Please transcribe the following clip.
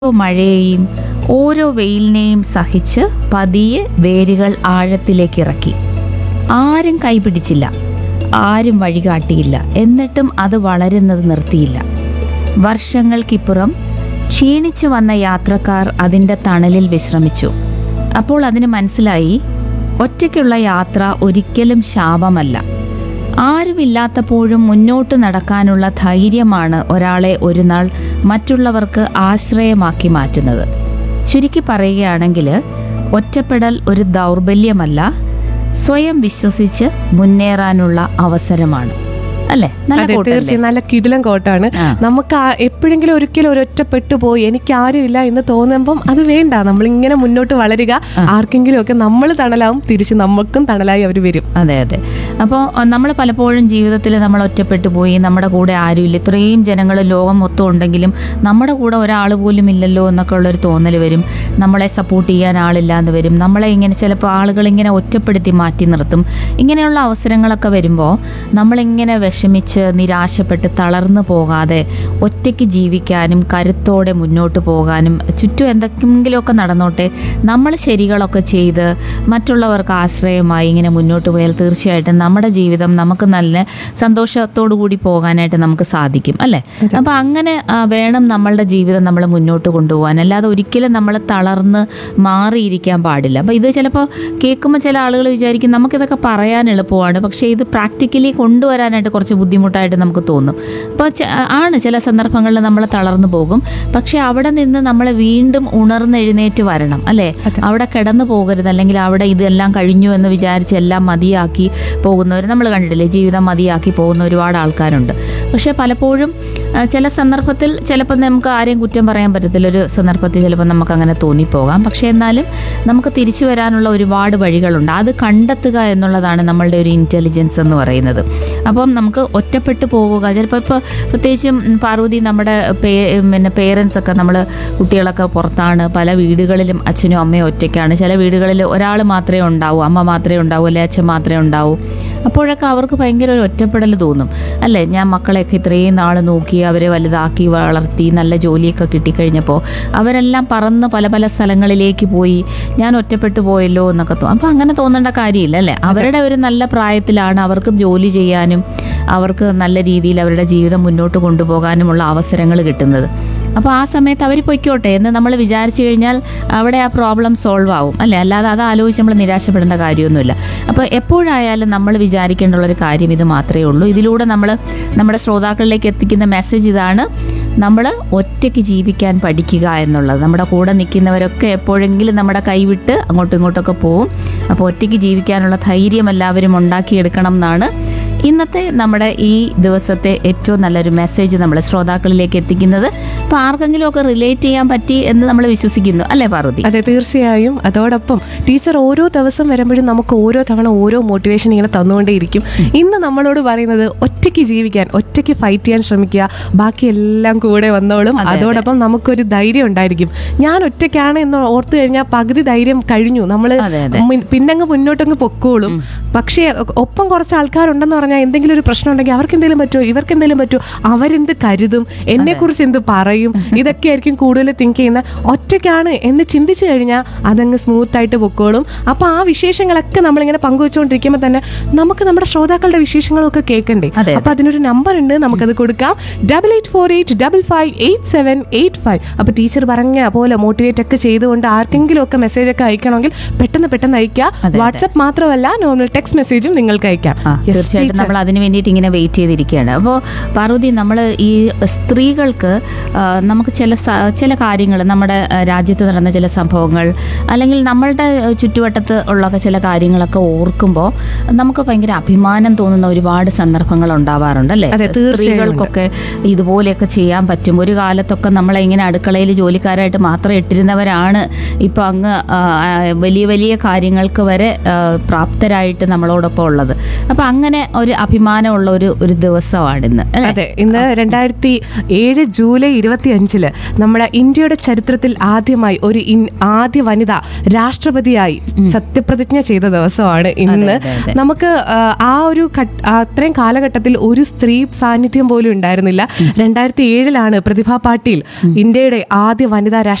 ഓരോ മഴയെയും ഓരോ വെയിലിനെയും സഹിച്ച് പതിയെ വേരുകൾ ആഴത്തിലേക്ക് ഇറക്കി ആരും കൈപിടിച്ചില്ല ആരും വഴികാട്ടിയില്ല എന്നിട്ടും അത് വളരുന്നത് നിർത്തിയില്ല വർഷങ്ങൾക്കിപ്പുറം ക്ഷീണിച്ചു വന്ന യാത്രക്കാർ അതിൻ്റെ തണലിൽ വിശ്രമിച്ചു അപ്പോൾ അതിന് മനസ്സിലായി ഒറ്റയ്ക്കുള്ള യാത്ര ഒരിക്കലും ശാപമല്ല ആരുമില്ലാത്തപ്പോഴും മുന്നോട്ട് നടക്കാനുള്ള ധൈര്യമാണ് ഒരാളെ ഒരു നാൾ മറ്റുള്ളവർക്ക് ആശ്രയമാക്കി മാറ്റുന്നത് ചുരുക്കി പറയുകയാണെങ്കിൽ ഒറ്റപ്പെടൽ ഒരു ദൗർബല്യമല്ല സ്വയം വിശ്വസിച്ച് മുന്നേറാനുള്ള അവസരമാണ് അല്ലേ നല്ല അതെ quote അല്ലേ? തീർച്ചയായും നല്ല കിടിലം കോട്ടാണ് ആ. നമുക്ക് ആ- എപ്പോഴെങ്കിലും ഒരിക്കലും ഒരൊറ്റപ്പെട്ടു പോയി എനിക്ക് ആരുമില്ല എന്ന് തോന്നുമ്പം അത് വേണ്ട നമ്മളിങ്ങനെ മുന്നോട്ട് വളരുക ആർക്കെങ്കിലും ഒക്കെ നമ്മൾ തണലാവും തിരിച്ച് നമുക്കും തണലായി അവർ വരും അതെ അതെ അപ്പോൾ നമ്മൾ പലപ്പോഴും ജീവിതത്തിൽ നമ്മൾ ഒറ്റപ്പെട്ടു പോയി നമ്മുടെ കൂടെ ആരുമില്ല ഇത്രയും ജനങ്ങൾ ലോകം മൊത്തം ഉണ്ടെങ്കിലും നമ്മുടെ കൂടെ ഒരാൾ പോലും ഇല്ലല്ലോ എന്നൊക്കെ ഉള്ളൊരു തോന്നൽ വരും നമ്മളെ സപ്പോർട്ട് ചെയ്യാൻ ആളില്ലാന്ന് വരും നമ്മളെ ഇങ്ങനെ ചിലപ്പോൾ ആളുകൾ ഇങ്ങനെ ഒറ്റപ്പെടുത്തി മാറ്റി നിർത്തും ഇങ്ങനെയുള്ള അവസരങ്ങളൊക്കെ വരുമ്പോൾ നമ്മളിങ്ങനെ വിഷമിച്ച് നിരാശപ്പെട്ട് തളർന്നു പോകാതെ ഒറ്റയ്ക്ക് ജീവിക്കാനും കരുത്തോടെ മുന്നോട്ട് പോകാനും ചുറ്റും എന്തെങ്കിലുമൊക്കെ നടന്നോട്ടെ നമ്മൾ ശരികളൊക്കെ ചെയ്ത് മറ്റുള്ളവർക്ക് ആശ്രയമായി ഇങ്ങനെ മുന്നോട്ട് പോയാൽ തീർച്ചയായിട്ടും നമ്മുടെ ജീവിതം നമുക്ക് നല്ല സന്തോഷത്തോടു കൂടി പോകാനായിട്ട് നമുക്ക് സാധിക്കും അല്ലേ അപ്പം അങ്ങനെ ആ, വേണം നമ്മളുടെ ജീവിതം നമ്മൾ മുന്നോട്ട് കൊണ്ടുപോകാൻ അല്ലാതെ ഒരിക്കലും നമ്മൾ തളർന്ന് മാറിയിരിക്കാൻ പാടില്ല അപ്പം ഇത് ചിലപ്പോൾ കേൾക്കുമ്പോൾ ചില ആളുകൾ വിചാരിക്കും നമുക്കിതൊക്കെ പറയാൻ എളുപ്പമാണ് പക്ഷേ ഇത് പ്രാക്ടിക്കലി കൊണ്ടുവരാനായിട്ട് കുറച്ച് ബുദ്ധിമുട്ടായിട്ട് നമുക്ക് തോന്നും അപ്പോൾ ആണ് ചില സന്ദർഭങ്ങളിൽ നമ്മൾ തളർന്നു പോകും പക്ഷേ അവിടെ നിന്ന് നമ്മൾ വീണ്ടും ഉണർന്നെഴുന്നേറ്റ് വരണം അല്ലേ അവിടെ കിടന്നു പോകരുത് അല്ലെങ്കിൽ അവിടെ ഇതെല്ലാം കഴിഞ്ഞു എന്ന് വിചാരിച്ച് എല്ലാം മതിയാക്കി പോകുന്നവർ നമ്മൾ കണ്ടിട്ടില്ലേ ജീവിതം മതിയാക്കി പോകുന്ന ഒരുപാട് ആൾക്കാരുണ്ട് പക്ഷേ പലപ്പോഴും ആ, ചില സന്ദർഭത്തിൽ ചിലപ്പോൾ നമുക്ക് ആരെയും കുറ്റം പറയാൻ പറ്റത്തില്ല ഒരു സന്ദർഭത്തിൽ ചിലപ്പോൾ നമുക്ക് അങ്ങനെ തോന്നിപ്പോകാം പക്ഷേ എന്നാലും നമുക്ക് തിരിച്ചു വരാനുള്ള ഒരുപാട് വഴികളുണ്ട് അത് കണ്ടെത്തുക എന്നുള്ളതാണ് നമ്മളുടെ ഒരു ഇൻ്റലിജൻസ് എന്ന് പറയുന്നത് അപ്പം നമുക്ക് ഒറ്റപ്പെട്ടു പോവുക ചിലപ്പോൾ ഇപ്പോൾ പ്രത്യേകിച്ചും ഉം, പാർവതി നമ്മുടെ പേ പിന്നെ പേരൻസ് ഒക്കെ നമ്മൾ കുട്ടികളൊക്കെ പുറത്താണ് പല വീടുകളിലും അച്ഛനും അമ്മയും ഒറ്റയ്ക്കാണ് ചില വീടുകളിൽ ഒരാൾ മാത്രമേ ഉണ്ടാവൂ അമ്മ മാത്രമേ ഉണ്ടാവൂ അല്ലെ അച്ഛൻ മാത്രമേ ഉണ്ടാവൂ അപ്പോഴൊക്കെ അവർക്ക് ഭയങ്കര ഒരു ഒറ്റപ്പെടൽ തോന്നും അല്ലേ ഞാൻ മക്കളെയൊക്കെ ഇത്രയും നാൾ നോക്കി അവരെ വലുതാക്കി വളർത്തി നല്ല ജോലിയൊക്കെ കിട്ടിക്കഴിഞ്ഞപ്പോൾ അവരെല്ലാം പറന്ന് പല പല സ്ഥലങ്ങളിലേക്ക് പോയി ഞാൻ ഒറ്റപ്പെട്ടു പോയല്ലോ എന്നൊക്കെ തോന്നും അപ്പോൾ അങ്ങനെ തോന്നേണ്ട കാര്യമില്ല അല്ലേ അവരുടെ ഒരു നല്ല പ്രായത്തിലാണ് അവർക്ക് ജോലി ചെയ്യാനും അവർക്ക് നല്ല രീതിയിൽ അവരുടെ ജീവിതം മുന്നോട്ട് കൊണ്ടുപോകാനുമുള്ള അവസരങ്ങൾ കിട്ടുന്നത് അപ്പോൾ ആ സമയത്ത് അവർ പൊയ്ക്കോട്ടെ എന്ന് നമ്മൾ വിചാരിച്ചു കഴിഞ്ഞാൽ അവിടെ ആ പ്രോബ്ലം സോൾവ് ആവും അല്ലേ അല്ലാതെ അത് ആലോചിച്ച് നമ്മൾ നിരാശപ്പെടേണ്ട കാര്യമൊന്നുമില്ല അപ്പോൾ എപ്പോഴായാലും നമ്മൾ വിചാരിക്കേണ്ടുള്ളൊരു കാര്യം ഇത് മാത്രമേ ഉള്ളൂ ഇതിലൂടെ നമ്മൾ നമ്മുടെ ശ്രോതാക്കളിലേക്ക് എത്തിക്കുന്ന മെസ്സേജ് ഇതാണ് നമ്മൾ ഒറ്റയ്ക്ക് ജീവിക്കാൻ പഠിക്കുക എന്നുള്ളത് നമ്മുടെ കൂടെ നിൽക്കുന്നവരൊക്കെ എപ്പോഴെങ്കിലും നമ്മുടെ കൈവിട്ട് അങ്ങോട്ടും ഇങ്ങോട്ടൊക്കെ പോവും അപ്പോൾ ഒറ്റയ്ക്ക് ജീവിക്കാനുള്ള ധൈര്യം എല്ലാവരും ഉണ്ടാക്കിയെടുക്കണം എന്നാണ് ഇന്നത്തെ നമ്മുടെ ഈ ദിവസത്തെ ഏറ്റവും നല്ലൊരു മെസ്സേജ് നമ്മൾ ശ്രോതാക്കളിലേക്ക് എത്തിക്കുന്നത് അപ്പോൾ ആർക്കെങ്കിലും ഒക്കെ റിലേറ്റ് ചെയ്യാൻ പറ്റി എന്ന് നമ്മൾ വിശ്വസിക്കുന്നു അല്ലേ പാർവതി അതെ തീർച്ചയായും അതോടൊപ്പം ടീച്ചർ ഓരോ ദിവസം വരുമ്പോഴും നമുക്ക് ഓരോ തവണ ഓരോ മോട്ടിവേഷൻ ഇങ്ങനെ തന്നുകൊണ്ടേയിരിക്കും ഇന്ന് നമ്മളോട് പറയുന്നത് ഒറ്റയ്ക്ക് ജീവിക്കാൻ ഒറ്റയ്ക്ക് ഫൈറ്റ് ചെയ്യാൻ ശ്രമിക്കുക ബാക്കി എല്ലാം കൂടെ വന്നോളും അതെ, അതെ. അതോടൊപ്പം നമുക്കൊരു ധൈര്യം ഉണ്ടായിരിക്കും ഞാൻ ഒറ്റയ്ക്കാണ് എന്ന് ഓർത്തു കഴിഞ്ഞാൽ പകുതി ധൈര്യം കഴിഞ്ഞു നമ്മൾ അതെ, അതെ. പിന്നങ്ങ് മുന്നോട്ടങ്ങ് പൊക്കോളും പക്ഷേ ഒപ്പം കുറച്ച് ആൾക്കാരുണ്ടെന്ന് പറഞ്ഞാൽ എന്തെങ്കിലും ഒരു പ്രശ്നം ഉണ്ടെങ്കിൽ അവർക്ക് എന്തെങ്കിലും പറ്റുമോ ഇവർക്ക് എന്തെങ്കിലും പറ്റുമോ അവരെന്ത് കരുതും എന്നെ കുറിച്ച് എന്ത് പറയും ഇതൊക്കെ ആയിരിക്കും കൂടുതൽ തിങ്ക് ചെയ്യുന്ന ഒറ്റയ്ക്കാണ് എന്ന് ചിന്തിച്ചു കഴിഞ്ഞാൽ അതങ്ങ് സ്മൂത്ത് ആയിട്ട് പൊക്കോളും അപ്പൊ ആ വിശേഷങ്ങളൊക്കെ നമ്മളിങ്ങനെ പങ്കുവെച്ചുകൊണ്ടിരിക്കുമ്പോൾ തന്നെ നമുക്ക് നമ്മുടെ ശ്രോതാക്കളുടെ വിശേഷങ്ങളൊക്കെ കേൾക്കണ്ടേ അതെ, അപ്പൊ അതിനൊരു നമ്പർ ഉണ്ട് നമുക്കത് കൊടുക്കാം double eight four eight double five eight seven eight five അപ്പൊ ടീച്ചർ പറഞ്ഞ പോലെ മോട്ടിവേറ്റ് ഒക്കെ ചെയ്തുകൊണ്ട് ആർക്കെങ്കിലും ഒക്കെ മെസ്സേജ് ഒക്കെ അയക്കണമെങ്കിൽ പെട്ടെന്ന് പെട്ടെന്ന് അയക്കാം അതെ. വാട്സ്ആപ്പ് മാത്രമല്ല നോർമൽ ടെക്സ്റ്റ് മെസ്സേജും നിങ്ങൾക്ക് അയക്കാം ആ Yes, തീർച്ചയായിട്ടും teacher. നമ്മൾ അതിന് വേണ്ടിയിട്ട് ഇങ്ങനെ വെയിറ്റ് ചെയ്തിരിക്കുകയാണ് അപ്പോൾ പാർവതി നമ്മൾ ഈ സ്ത്രീകൾക്ക് ആ, നമുക്ക് ചില സ- ചില കാര്യങ്ങൾ നമ്മുടെ ആ, രാജ്യത്ത് നടന്ന ചില സംഭവങ്ങൾ അല്ലെങ്കിൽ നമ്മളുടെ ചുറ്റുവട്ടത്ത് ഉള്ള ചില കാര്യങ്ങളൊക്കെ ഓർക്കുമ്പോൾ നമുക്ക് ഭയങ്കര അഭിമാനം തോന്നുന്ന ഒരുപാട് സന്ദർഭങ്ങൾ ഉണ്ടാവാറുണ്ട് അല്ലേ അതെ, തീർച്ചയായും ഉണ്ട്. സ്ത്രീകൾക്കൊക്കെ ഇതുപോലെയൊക്കെ ചെയ്യാൻ പറ്റും ഒരു കാലത്തൊക്കെ നമ്മളെ ഇങ്ങനെ അടുക്കളയിൽ ജോലിക്കാരായിട്ട് മാത്രം ഇട്ടിരുന്നവരാണ് ഇപ്പം അങ്ങ് ആ, ആ, വലിയ വലിയ കാര്യങ്ങൾക്ക് വരെ ആ, പ്രാപ്തരായിട്ട് നമ്മളോടൊപ്പം ഉള്ളത് അപ്പം അങ്ങനെ ഒരു ഒരു അഭിമാനമുള്ള ഒരു ഒരു ദിവസമാണിന്ന് അല്ലേ? അതെ ഇന്ന് രണ്ടായിരത്തി ഏഴ് ജൂലൈ ഇരുപത്തി അഞ്ചില് നമ്മുടെ ഇന്ത്യയുടെ ചരിത്രത്തിൽ ആദ്യമായി ഒരു ഇൻ- ആദ്യ വനിത രാഷ്ട്രപതിയായി സത്യപ്രതിജ്ഞ ചെയ്ത ദിവസമാണ് ഇന്ന് അതെ, അതെ. നമുക്ക് ആ, ആ ഒരു ഘട്ട- ആ അത്രയും കാലഘട്ടത്തിൽ ഒരു സ്ത്രീ സാന്നിധ്യം പോലും ഉണ്ടായിരുന്നില്ല രണ്ടായിരത്തി ഏഴിലാണ് പ്രതിഭ പാട്ടീൽ ഇന്ത്യയുടെ ആദ്യ വനിതാ രാഷ്ട്ര